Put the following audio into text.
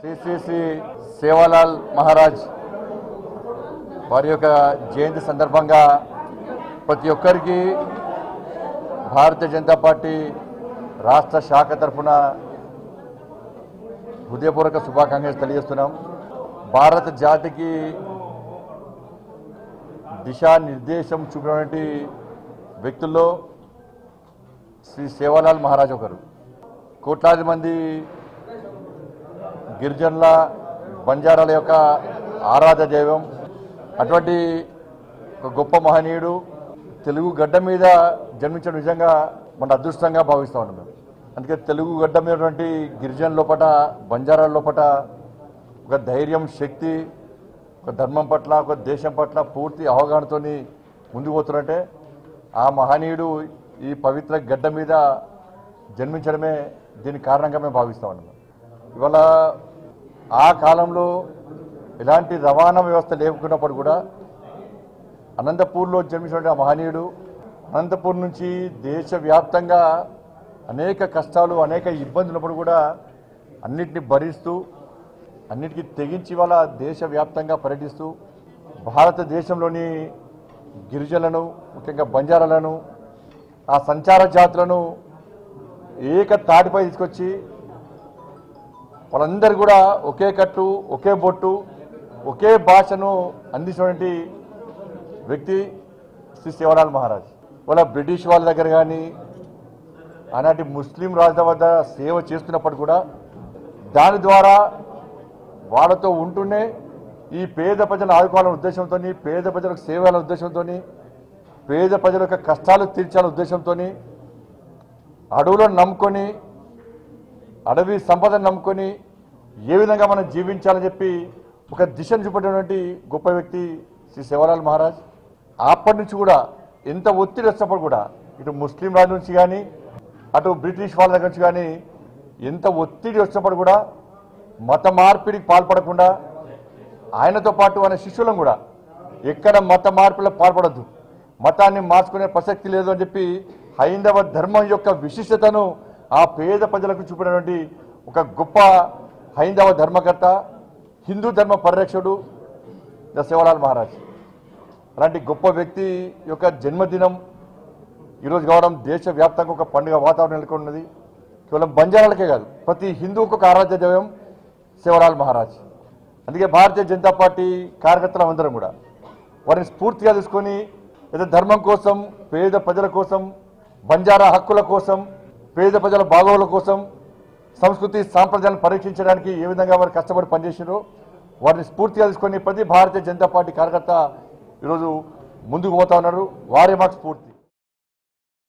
శ్రీ శ్రీ శ్రీ సేవాలాల్ మహారాజ్ వారి యొక్క జయంతి సందర్భంగా ప్రతి ఒక్కరికి భారతీయ జనతా పార్టీ రాష్ట్ర శాఖ తరఫున హృదయపూర్వక శుభాకాంక్షలు తెలియజేస్తున్నాం భారత జాతికి దిశానిర్దేశం చూపినటువంటి వ్యక్తుల్లో శ్రీ సేవాలాల్ మహారాజ్ ఒకరు కోట్లాది మంది గిరిజనుల బంజారాల యొక్క ఆరాధ దైవం అటువంటి ఒక గొప్ప మహనీయుడు తెలుగు గడ్డ మీద జన్మించడం నిజంగా మన అదృష్టంగా భావిస్తూ ఉన్నాం మేము అందుకే తెలుగు గడ్డ మీద ఉన్నటువంటి గిరిజన లోపట బంజారాల లోపట ఒక ధైర్యం శక్తి ఒక ధర్మం పట్ల ఒక దేశం పట్ల పూర్తి అవగాహనతో ముందుకు పోతున్నట్టే ఆ మహనీయుడు ఈ పవిత్ర గడ్డ మీద జన్మించడమే దీనికి కారణంగా మేము భావిస్తూ ఉన్నాం ఇవాళ ఆ కాలంలో ఎలాంటి రవాణా వ్యవస్థ లేకున్నప్పుడు కూడా అనంతపూర్లో జన్మించిన ఆ మహనీయుడు అనంతపూర్ నుంచి దేశవ్యాప్తంగా అనేక కష్టాలు అనేక ఇబ్బందులు ఉన్నప్పుడు కూడా అన్నిటిని భరిస్తూ అన్నిటికీ తెగించి వాళ్ళ దేశవ్యాప్తంగా పర్యటిస్తూ భారతదేశంలోని గిరిజనులను ముఖ్యంగా బంజారాలను ఆ సంచార జాతులను ఏక తాటిపై తీసుకొచ్చి వాళ్ళందరూ కూడా ఒకే కట్టు ఒకే బొట్టు ఒకే భాషను అందించినటువంటి వ్యక్తి శ్రీ శివలాల్ మహారాజ్ వాళ్ళ బ్రిటిష్ వాళ్ళ దగ్గర కానీ ఆనాటి ముస్లిం రాజుల వద్ద సేవ చేస్తున్నప్పుడు కూడా దాని ద్వారా వాళ్ళతో ఉంటూనే ఈ పేద ప్రజలను ఆదుకోవాలనే ఉద్దేశంతో పేద ప్రజలకు సేవ చేయాలనే ఉద్దేశంతో పేద ప్రజల యొక్క కష్టాలు తీర్చాలనే ఉద్దేశంతో అడవులను నమ్ముకొని అడవి సంపదను నమ్ముకొని ఏ విధంగా మనం జీవించాలని చెప్పి ఒక దిశను చూపేటటువంటి గొప్ప వ్యక్తి శ్రీ శివలాల్ మహారాజ్ అప్పటి నుంచి కూడా ఎంత ఒత్తిడి వచ్చినప్పుడు కూడా ఇటు ముస్లిం రాజు నుంచి కానీ అటు బ్రిటిష్ వాళ్ళ దగ్గర నుంచి కానీ ఎంత ఒత్తిడి వచ్చినప్పుడు కూడా మత మార్పిడికి పాల్పడకుండా ఆయనతో పాటు ఆయన శిష్యులను కూడా ఎక్కడ మత మార్పులకు పాల్పడద్దు మతాన్ని మార్చుకునే ప్రసక్తి లేదు అని చెప్పి హైందవ ధర్మం యొక్క విశిష్టతను ఆ పేద ప్రజలకు చూపినటువంటి ఒక గొప్ప హైందవ ధర్మకర్త హిందూ ధర్మ పరిరక్షకుడు ద శివలాల్ మహారాజ్ అలాంటి గొప్ప వ్యక్తి యొక్క జన్మదినం ఈరోజు కావడం దేశవ్యాప్తంగా ఒక పండుగ వాతావరణం నెలకొన్నది కేవలం బంజారాలకే కాదు ప్రతి హిందువుకు ఒక ఆరాధ్య దైవం శివలాల్ మహారాజ్ అందుకే భారతీయ జనతా పార్టీ కార్యకర్తలు అందరం కూడా వారిని స్ఫూర్తిగా తీసుకొని ఏదో ధర్మం కోసం పేద ప్రజల కోసం బంజారా హక్కుల కోసం పేద ప్రజల బాగోగుల కోసం సంస్కృతి సాంప్రదాయాలను పరీక్షించడానికి ఏ విధంగా వారు కష్టపడి పనిచేసారో వారిని స్ఫూర్తిగా తీసుకొని ప్రతి భారతీయ జనతా పార్టీ కార్యకర్త ఈరోజు ముందుకు పోతా ఉన్నారు వారే మాకు స్ఫూర్తి